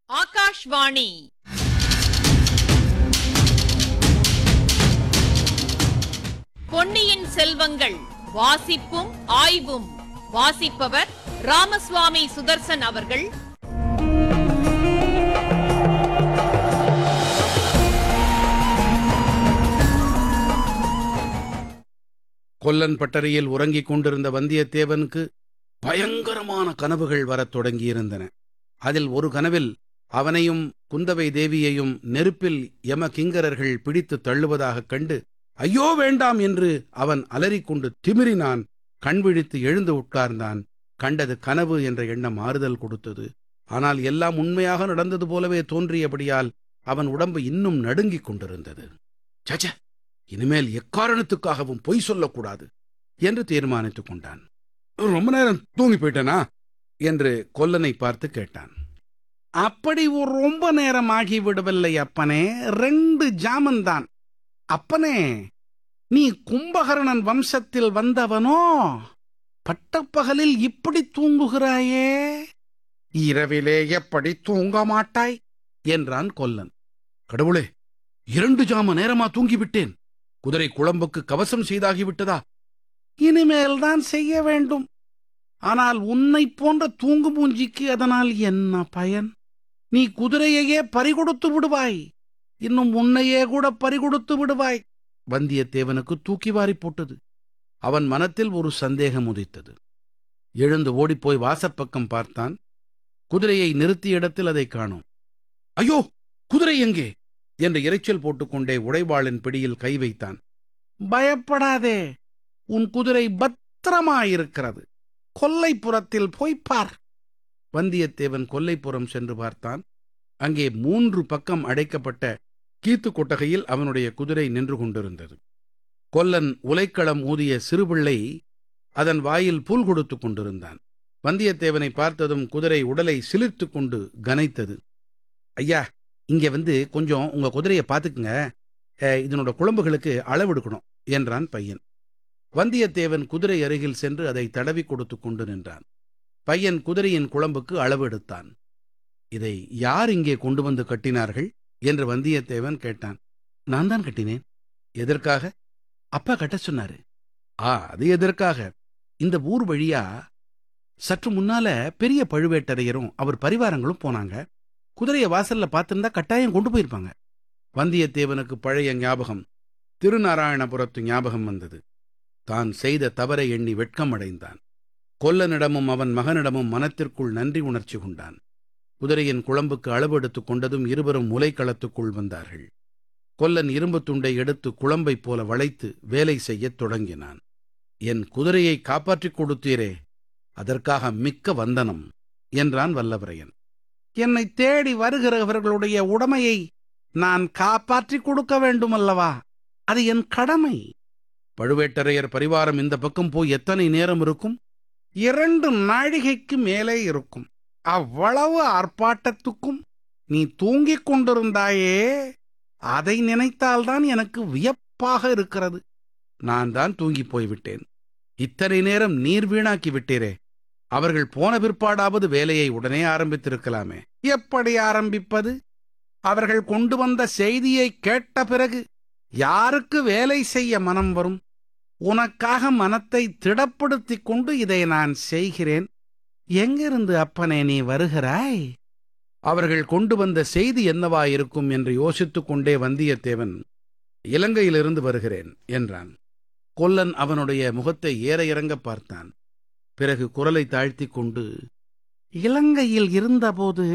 ஆகாஷ்வாணி பொன்னியின் செல்வங்கள் வாசிப்பும் ஆய்வும் வாசிப்பவர் ராமசுவாமி சுதர்சன் அவர்கள் கொல்லன் பட்டறையில் உறங்கிக் கொண்டிருந்த வந்தியத்தேவனுக்கு பயங்கரமான கனவுகள் வரத் தொடங்கியிருந்தன அதில் ஒரு கனவில் அவனையும் குந்தவை தேவியையும் நெருப்பில் யம கிங்கரர்கள் பிடித்து தள்ளுவதாகக் கண்டு ஐயோ வேண்டாம் என்று அவன் அலறிக்கொண்டு திமிரினான் கண் விழித்து எழுந்து உட்கார்ந்தான் கண்டது கனவு என்ற எண்ணம் ஆறுதல் கொடுத்தது ஆனால் எல்லாம் உண்மையாக நடந்தது போலவே தோன்றியபடியால் அவன் உடம்பு இன்னும் நடுங்கிக் கொண்டிருந்தது சச்ச இனிமேல் எக்காரணத்துக்காகவும் பொய் சொல்லக்கூடாது என்று தீர்மானித்துக் கொண்டான் ரொம்ப நேரம் தூங்கி போயிட்டனா என்று கொல்லனை பார்த்து கேட்டான் அப்படி ஒரு ரொம்ப நேரம் ஆகிவிடவில்லை அப்பனே ரெண்டு ஜாமன் தான் அப்பனே நீ கும்பகர்ணன் வம்சத்தில் வந்தவனோ பட்டப்பகலில் இப்படி தூங்குகிறாயே இரவிலே எப்படி தூங்க மாட்டாய் என்றான் கொல்லன் கடவுளே இரண்டு ஜாம நேரமா தூங்கிவிட்டேன் குதிரை குழம்புக்கு கவசம் செய்தாகிவிட்டதா இனிமேல் தான் செய்ய வேண்டும் ஆனால் உன்னை போன்ற தூங்கு மூஞ்சிக்கு அதனால் என்ன பயன் நீ குதிரையையே பறிகொடுத்து விடுவாய் இன்னும் உன்னையே கூட பறிகொடுத்து விடுவாய் வந்தியத்தேவனுக்கு தூக்கி வாரி போட்டது அவன் மனத்தில் ஒரு சந்தேகம் உதித்தது எழுந்து ஓடிப்போய் வாசப்பக்கம் பார்த்தான் குதிரையை நிறுத்திய இடத்தில் அதை காணோம் ஐயோ குதிரை எங்கே என்று இரைச்சல் போட்டுக்கொண்டே உடைவாளின் பிடியில் கை வைத்தான் பயப்படாதே உன் குதிரை பத்திரமாயிருக்கிறது கொல்லைப்புறத்தில் போய் பார் வந்தியத்தேவன் கொல்லைப்புறம் சென்று பார்த்தான் அங்கே மூன்று பக்கம் அடைக்கப்பட்ட கீத்து கொட்டகையில் அவனுடைய குதிரை நின்று கொண்டிருந்தது கொல்லன் உலைக்களம் ஊதிய சிறுபிள்ளை அதன் வாயில் புல் கொடுத்து கொண்டிருந்தான் வந்தியத்தேவனை பார்த்ததும் குதிரை உடலை சிலிர்த்துக் கொண்டு கனைத்தது ஐயா இங்க வந்து கொஞ்சம் உங்க குதிரையை பார்த்துக்குங்க அஹ், இதனோட குழம்புகளுக்கு அளவெடுக்கணும் என்றான் பையன் வந்தியத்தேவன் குதிரை அருகில் சென்று அதை தடவி கொடுத்து கொண்டு நின்றான் பையன் குதிரையின் குழம்புக்கு அளவு எடுத்தான் இதை யார் இங்கே கொண்டு வந்து கட்டினார்கள் என்று வந்தியத்தேவன் கேட்டான் நான் தான் கட்டினேன் எதற்காக அப்பா கட்ட சொன்னாரு ஆ அது எதற்காக இந்த ஊர் வழியா சற்று முன்னால பெரிய பழுவேட்டரையரும் அவர் பரிவாரங்களும் போனாங்க குதிரையை வாசல்ல பார்த்திருந்தா கட்டாயம் கொண்டு போயிருப்பாங்க வந்தியத்தேவனுக்கு பழைய ஞாபகம் திருநாராயணபுரத்து ஞாபகம் வந்தது தான் செய்த தவறை எண்ணி வெட்கம் அடைந்தான் கொல்லனிடமும் அவன் மகனிடமும் மனத்திற்குள் நன்றி உணர்ச்சி கொண்டான் குதிரையின் குழம்புக்கு அளவெடுத்துக் கொண்டதும் இருவரும் முலைக்களத்துக்குள் வந்தார்கள் கொல்லன் இரும்புத் துண்டை எடுத்து குழம்பைப் போல வளைத்து வேலை செய்யத் தொடங்கினான் என் குதிரையை காப்பாற்றிக் கொடுத்தீரே அதற்காக மிக்க வந்தனம் என்றான் வல்லவரையன் என்னை தேடி வருகிறவர்களுடைய உடமையை நான் காப்பாற்றிக் கொடுக்க வேண்டுமல்லவா அது என் கடமை பழுவேட்டரையர் பரிவாரம் இந்த பக்கம் போய் எத்தனை நேரம் இருக்கும் இரண்டு நாழிகைக்கு மேலே இருக்கும் அவ்வளவு ஆர்ப்பாட்டத்துக்கும் நீ தூங்கிக் கொண்டிருந்தாயே அதை நினைத்தால்தான் எனக்கு வியப்பாக இருக்கிறது நான் தான் தூங்கிப் போய்விட்டேன் இத்தனை நேரம் நீர் வீணாக்கி விட்டீரே அவர்கள் போன பிற்பாடாவது வேலையை உடனே ஆரம்பித்திருக்கலாமே எப்படி ஆரம்பிப்பது அவர்கள் கொண்டு வந்த செய்தியை கேட்ட பிறகு யாருக்கு வேலை செய்ய மனம் வரும் உனக்காக மனத்தை திடப்படுத்திக் கொண்டு இதை நான் செய்கிறேன் எங்கிருந்து அப்பனே நீ வருகிறாய் அவர்கள் கொண்டு வந்த செய்தி என்னவாயிருக்கும் என்று யோசித்துக் கொண்டே வந்தியத்தேவன் இலங்கையிலிருந்து வருகிறேன் என்றான் கொல்லன் அவனுடைய முகத்தை ஏற இறங்க பார்த்தான் பிறகு குரலை தாழ்த்திக் கொண்டு இலங்கையில் இருந்தபோது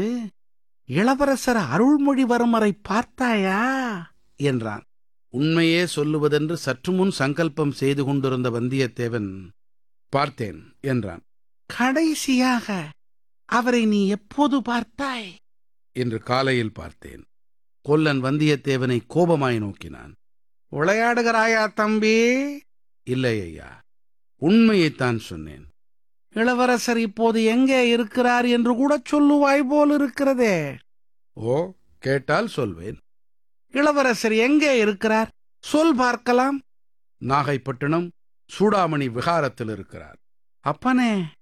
இளவரசர் அருள்மொழிவர்மரை பார்த்தாயா என்றான் உண்மையே சொல்லுவதென்று சற்று முன் சங்கல்பம் செய்து கொண்டிருந்த வந்தியத்தேவன் பார்த்தேன் என்றான் கடைசியாக அவரை நீ எப்போது பார்த்தாய் என்று காலையில் பார்த்தேன் கொல்லன் வந்தியத்தேவனை கோபமாய் நோக்கினான் விளையாடுகிறாயா தம்பி இல்லை ஐயா உண்மையைத்தான் சொன்னேன் இளவரசர் இப்போது எங்கே இருக்கிறார் என்று கூட சொல்லுவாய் போல் இருக்கிறதே ஓ கேட்டால் சொல்வேன் இளவரசர் எங்கே இருக்கிறார் சொல் பார்க்கலாம் நாகைப்பட்டினம் சூடாமணி விகாரத்தில் இருக்கிறார் அப்பனே